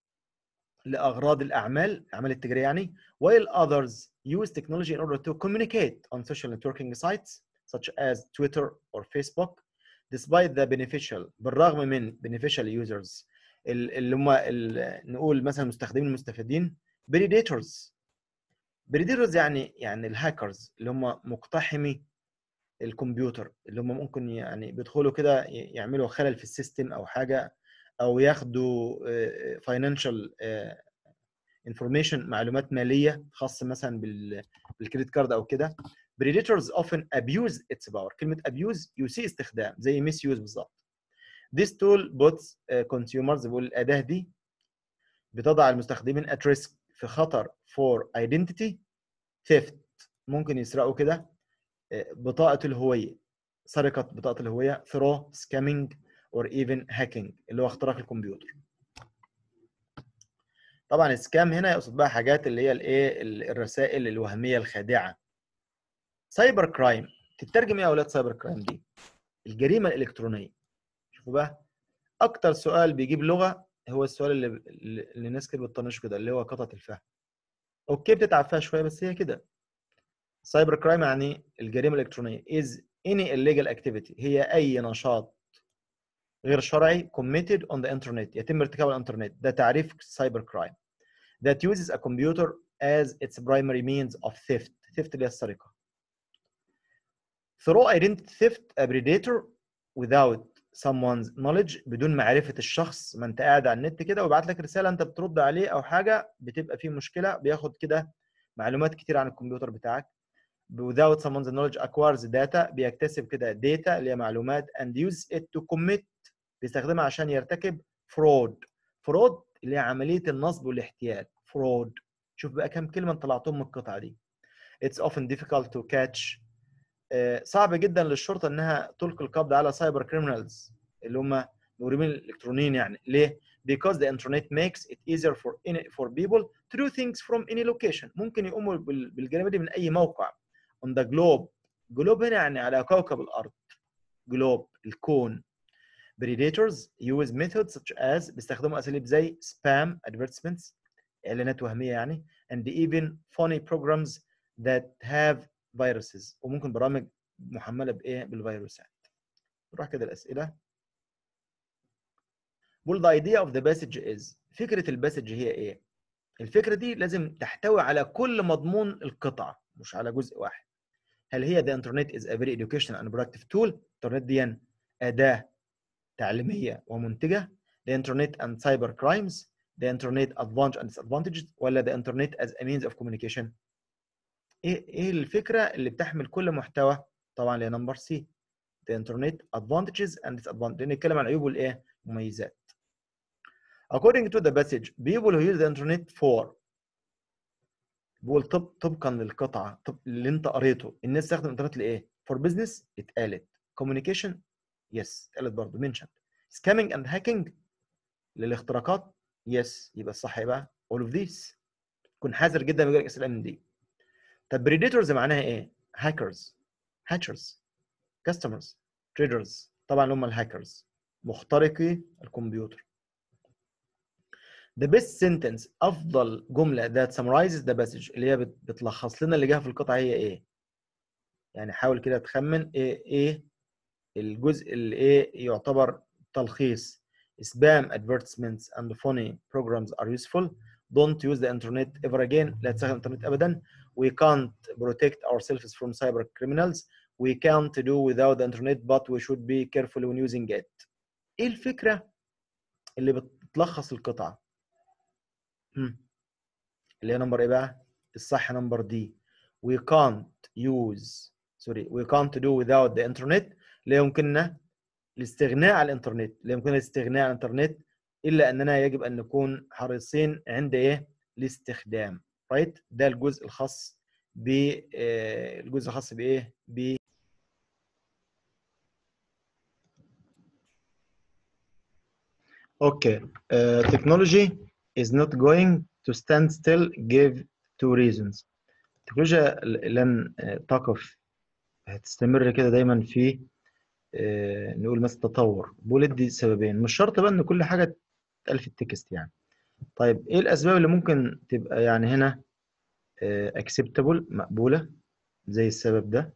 لاغراض الاعمال الاعمال التجاريه يعني while others use technology in order to communicate on social networking sites such as Twitter or Facebook despite the beneficial بالرغم من beneficial users اللي هم نقول مثلا المستخدمين المستفيدين predators predators يعني يعني الهاكرز اللي هم مقتحمي الكمبيوتر اللي هم ممكن يعني بيدخلوا كده يعملوا خلل في السيستم او حاجه او ياخدوا فاينانشال انفورميشن معلومات ماليه خاصه مثلا بالكريدت كارد او كده predators often abuse its power كلمه abuse يسيء استخدام زي misuse بالظبط this tool puts consumers بيقول الاداه دي بتضع المستخدمين at risk في خطر for identity theft ممكن يسرقوا كده بطاقه الهويه سرقه بطاقه الهويه through scamming or even hacking اللي هو اختراق الكمبيوتر طبعا السكام هنا يقصد بقى حاجات اللي هي الايه الرسائل الوهميه الخادعه سايبر كرايم تترجم ايه يا اولاد سايبر كرايم دي الجريمه الالكترونيه شوفوا بقى اكتر سؤال بيجيب لغه هو السؤال اللي اللي الناس كده بتطنشه كده اللي هو قطعه الفهم اوكي بتتعب فيها شويه بس هي كده سايبر كرايم يعني الجريمه الالكترونيه is any illegal activity هي اي نشاط غير شرعي committed on the internet يتم ارتكابه على الانترنت ده تعريف سايبر كرايم that uses a computer as its primary means of theft theft اللي هي السرقه through identity theft a predator without someone's knowledge بدون معرفه الشخص ما انت قاعد على النت كده ويبعت لك رساله انت بترد عليه او حاجه بتبقى فيه مشكله بياخد كده معلومات كتير عن الكمبيوتر بتاعك without someone's knowledge acquires data بيكتسب كده data اللي هي معلومات and use it to commit بيستخدمها عشان يرتكب fraud fraud اللي هي عمليه النصب والاحتيال fraud شوف بقى كم كلمه طلعتهم من القطعه دي it's often difficult to catch آه، صعب جدا للشرطه انها تلقي القبض على سايبر كريمنالز اللي هم مجرمين الالكترونيين يعني ليه؟ because the internet makes it easier for any, for people to do things from any location ممكن يقوموا بال- بالجريمه دي من اي موقع on the globe globe هنا يعني على كوكب الارض globe الكون predators use methods such as بيستخدموا اساليب زي spam advertisements اعلانات وهميه يعني and even funny programs that have viruses وممكن برامج محمله بايه بالفيروسات نروح كده الاسئله بقول the idea of the passage is فكره الباسج هي ايه الفكره دي لازم تحتوي على كل مضمون القطعه مش على جزء واحد هل هي the internet is a very educational and productive tool الانترنت دي اداه تعليميه ومنتجه the internet and cyber crimes the internet advantage and disadvantages ولا the internet as a means of communication ايه ايه الفكره اللي بتحمل كل محتوى طبعا اللي هي نمبر سي the internet advantages and disadvantages نتكلم عن عيوب والايه مميزات according to the passage people who use the internet for بقول طب طبقا للقطعه طب اللي انت قريته الناس تستخدم الانترنت لايه for business اتقالت communication yes اتقالت برضه mentioned scamming and hacking للاختراقات yes يبقى الصح يبقى all of these كن حذر جدا من يجيلك اسئله من دي طب predators معناها ايه hackers hackers customers traders طبعا هم الهاكرز مخترقي الكمبيوتر The best sentence أفضل جملة that summarizes the passage اللي هي بت- بتلخص لنا اللي جه في القطعة هي إيه؟ يعني حاول كده تخمن إيه إيه الجزء اللي إيه يعتبر تلخيص spam advertisements and funny programs are useful don't use the internet ever again لا تستخدم الانترنت أبدا we can't protect ourselves from cyber criminals we can't do without the internet but we should be careful when using it إيه الفكرة اللي بتلخص القطعة؟ مم. اللي هي نمبر ايه بقى؟ الصح نمبر دي. We can't use سوري we can't do without the internet لا يمكننا الاستغناء عن الانترنت، لا يمكننا الاستغناء عن الانترنت الا اننا يجب ان نكون حريصين عند ايه؟ الاستخدام. رايت؟ ده الجزء الخاص ب آه، الجزء الخاص بايه؟ ب Okay. Uh, technology is not going to stand still give two reasons. التكنولوجيا لن تقف هتستمر كده دايما في آه، نقول مثلا تطور بقول ادي سببين مش شرط بقى ان كل حاجه تتقال في التكست يعني طيب ايه الاسباب اللي ممكن تبقى يعني هنا acceptable مقبوله زي السبب ده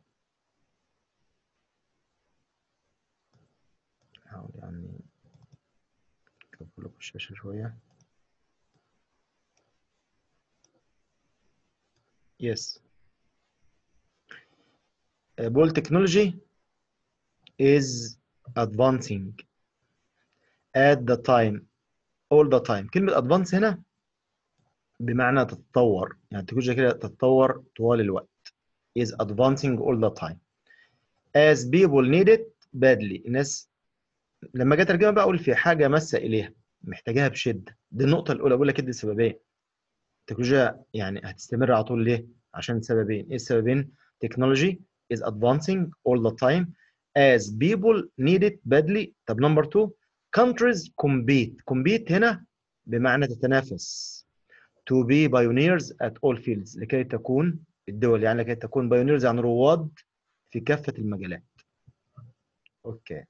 حاول يعني اكبر لكم الشاشه شويه Yes. Uh, ball technology is advancing at the time all the time كلمة advance هنا بمعنى تتطور يعني التكنولوجيا كده تتطور طوال الوقت is advancing all the time as people need it badly الناس لما جت ترجمة بقى أقول في حاجة ماسة إليها محتاجاها بشدة دي النقطة الأولى بقول لك ادي سببين التكنولوجيا يعني هتستمر على طول ليه؟ عشان سببين، ايه السببين؟ technology is advancing all the time as people need it badly. طب نمبر 2 countries compete. compete هنا بمعنى تتنافس. to be pioneers at all fields لكي تكون الدول يعني لكي تكون pioneers يعني رواد في كافة المجالات. اوكي.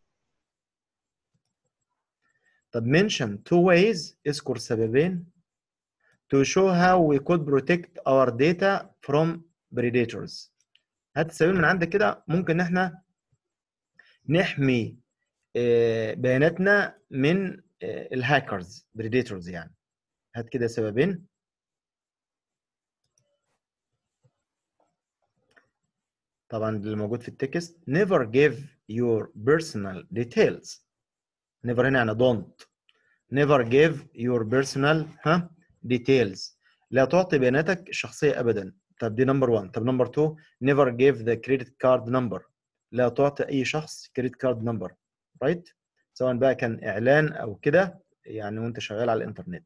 طب mention two ways اذكر سببين to show how we could protect our data from predators هات السبيل من عندك كده ممكن ان احنا نحمي آه، بياناتنا من آه، الهاكرز predators يعني هات كده سببين طبعا اللي موجود في التكست never give your personal details never هنا يعني don't never give your personal ها details لا تعطي بياناتك الشخصية أبدا طب دي نمبر 1 طب نمبر 2 never give the credit card number لا تعطي أي شخص credit card number right سواء بقى كان إعلان أو كده يعني وانت شغال على الانترنت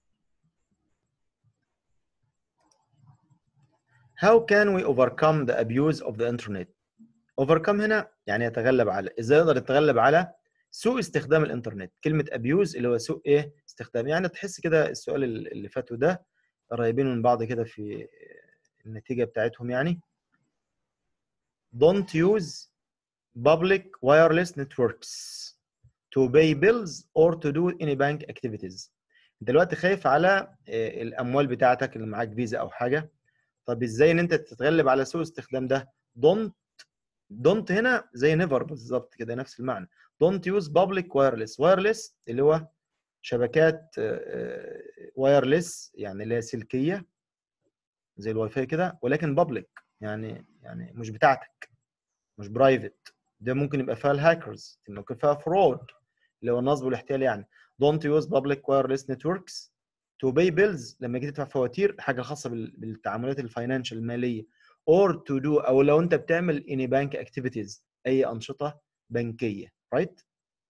How can we overcome the abuse of the internet? overcome هنا يعني يتغلب على ازاي يقدر يتغلب على سوء استخدام الانترنت كلمة abuse اللي هو سوء ايه استخدام يعني تحس كده السؤال اللي فاتوا ده قريبين من بعض كده في النتيجة بتاعتهم يعني don't use public wireless networks to pay bills or to do any bank activities انت دلوقتي خايف على الاموال بتاعتك اللي معاك فيزا او حاجه طب ازاي ان انت تتغلب على سوء استخدام ده don't don't هنا زي never بالظبط كده نفس المعنى don't use public wireless wireless اللي هو شبكات وايرلس يعني اللي هي سلكيه زي الواي فاي كده ولكن بابليك يعني يعني مش بتاعتك مش برايفت ده ممكن يبقى فيها الهاكرز ممكن فيها فرود اللي هو النصب والاحتيال يعني don't use public wireless networks to pay bills لما جيت تدفع فواتير حاجه خاصه بالتعاملات الفاينانشال الماليه or to do او لو انت بتعمل any bank activities اي انشطه بنكيه right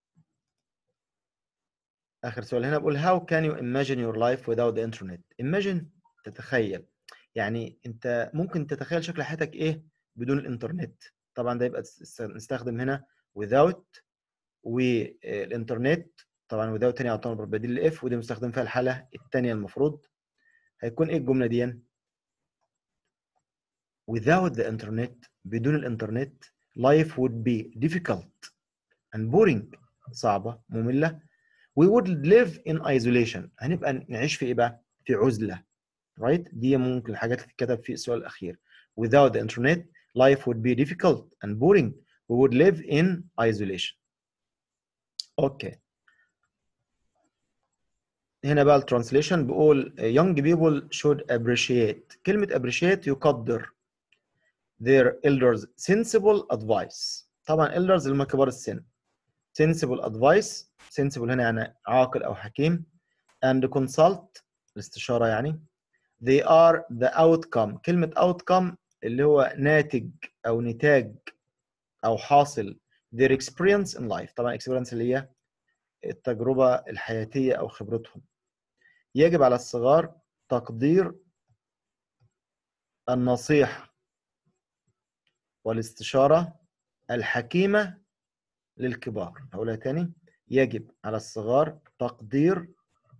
اخر سؤال هنا بقول how can you imagine your life without the internet imagine تتخيل يعني انت ممكن تتخيل شكل حياتك ايه بدون الانترنت طبعا ده يبقى نستخدم هنا without والانترنت طبعا without تاني يعتبر بديل الاف ودي مستخدم فيها الحاله الثانيه المفروض هيكون ايه الجمله دي without the internet بدون الانترنت life would be difficult and boring صعبه ممله we would live in isolation هنبقى نعيش في ايه بقى في عزله right دي ممكن الحاجات اللي تتكتب في السؤال الاخير without the internet life would be difficult and boring we would live in isolation اوكي هنا بقى الترانسليشن بيقول young people should appreciate كلمة appreciate يقدر their elders sensible advice طبعا elders اللي هم كبار السن sensible advice sensible هنا يعني عاقل أو حكيم and consult الاستشارة يعني they are the outcome كلمة outcome اللي هو ناتج أو نتاج أو حاصل their experience in life طبعا experience اللي هي التجربة الحياتية أو خبرتهم يجب على الصغار تقدير النصيحة والاستشارة الحكيمة للكبار هقولها تاني يجب على الصغار تقدير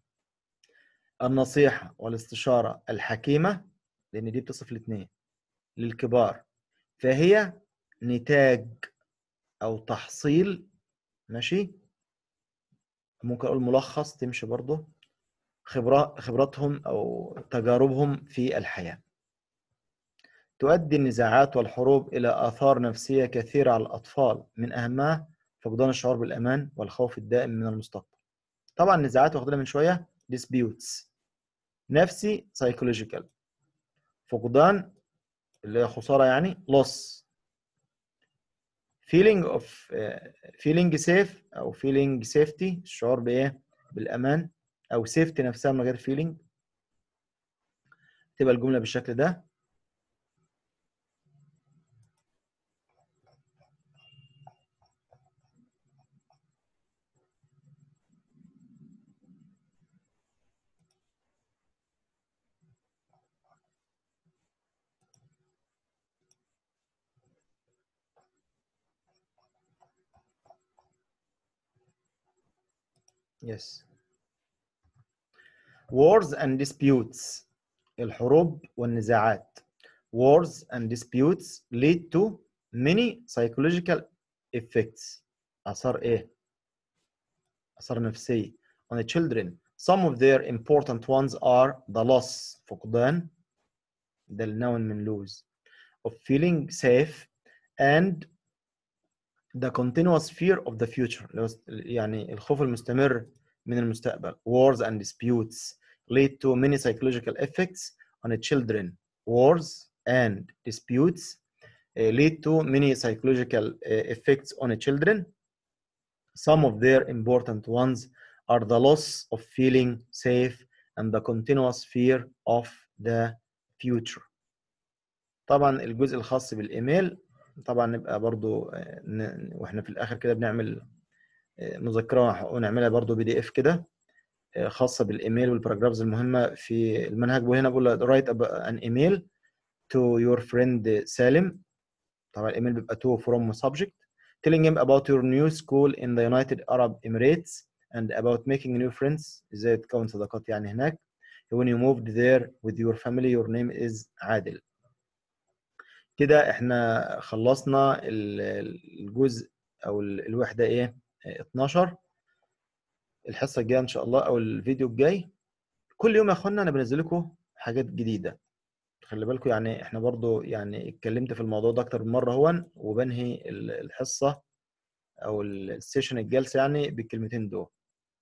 النصيحة والاستشارة الحكيمة لأن دي بتصف الاثنين للكبار فهي نتاج أو تحصيل ماشي ممكن أقول ملخص تمشي برضه خبرات خبراتهم أو تجاربهم في الحياة تؤدي النزاعات والحروب إلى آثار نفسية كثيرة على الأطفال من أهمها فقدان الشعور بالأمان والخوف الدائم من المستقبل طبعا النزاعات واخدينها من شوية disputes نفسي psychological فقدان اللي هي خسارة يعني loss feeling of uh, feeling safe أو feeling safety الشعور بإيه؟ بالأمان أو safety نفسها من غير feeling تبقى الجملة بالشكل ده Yes. Wars and disputes الحروب والنزاعات wars and disputes lead to many psychological effects آثار إيه؟ آثار نفسية on the children some of their important ones are the loss فقدان ده النون من lose of feeling safe and the continuous fear of the future يعني الخوف المستمر من المستقبل wars and disputes lead to many psychological effects on the children wars and disputes uh, lead to many psychological uh, effects on the children some of their important ones are the loss of feeling safe and the continuous fear of the future طبعا الجزء الخاص بالايميل طبعا نبقى برضو واحنا في الاخر كده بنعمل مذكره ونعملها برضو بي دي اف كده خاصه بالايميل والباراجرافز المهمه في المنهج وهنا بقول له write an email to your friend سالم طبعا الايميل بيبقى to from subject telling him about your new school in the United Arab Emirates and about making new friends ازاي تكون صداقات يعني هناك when you moved there with your family your name is عادل كده احنا خلصنا الجزء او الوحده ايه 12 الحصه الجايه ان شاء الله او الفيديو الجاي كل يوم يا اخوانا انا بنزل لكم حاجات جديده خلي بالكم يعني احنا برضو يعني اتكلمت في الموضوع ده اكتر من مره هون وبنهي الحصه او السيشن الجلسه يعني بالكلمتين دول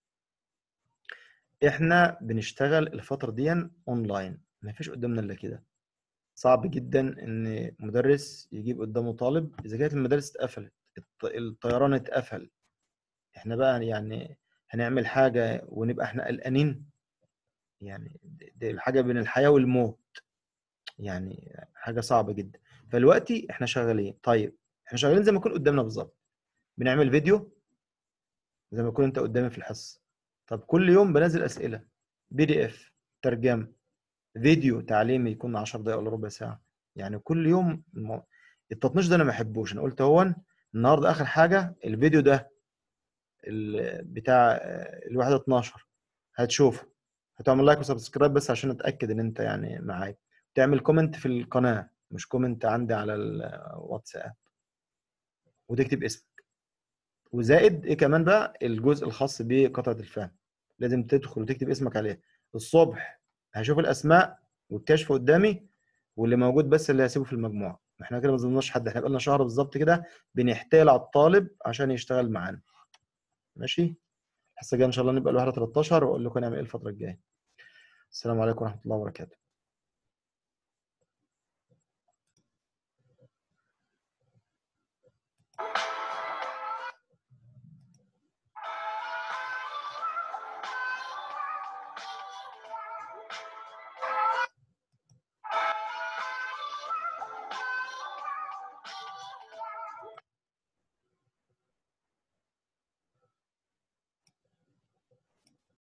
احنا بنشتغل الفتره دي اونلاين ما فيش قدامنا الا كده صعب جدا ان مدرس يجيب قدامه طالب اذا كانت المدارس اتقفلت الطيران اتقفل احنا بقى يعني هنعمل حاجه ونبقى احنا قلقانين يعني دي الحاجه بين الحياه والموت يعني حاجه صعبه جدا فدلوقتي احنا شغالين طيب احنا شغالين زي ما يكون قدامنا بالظبط بنعمل فيديو زي ما يكون انت قدامي في الحصه طب كل يوم بنزل اسئله بي دي اف ترجمه فيديو تعليمي يكون 10 دقائق ولا ربع ساعه يعني كل يوم التطنيش ده انا ما بحبوش انا قلت هو النهارده اخر حاجه الفيديو ده بتاع الواحد 12 هتشوفه هتعمل لايك وسبسكرايب بس عشان اتاكد ان انت يعني معايا تعمل كومنت في القناه مش كومنت عندي على الواتساب وتكتب اسمك وزائد ايه كمان بقى الجزء الخاص بقطعه الفهم لازم تدخل وتكتب اسمك عليه الصبح هشوف الاسماء والكشف قدامي واللي موجود بس اللي هسيبه في المجموعه احنا كده ما ظلمناش حد احنا بقالنا شهر بالظبط كده بنحتال على الطالب عشان يشتغل معانا ماشي الحصه الجايه ان شاء الله نبقى الواحده 13 واقول لكم نعمل ايه الفتره الجايه السلام عليكم ورحمه الله وبركاته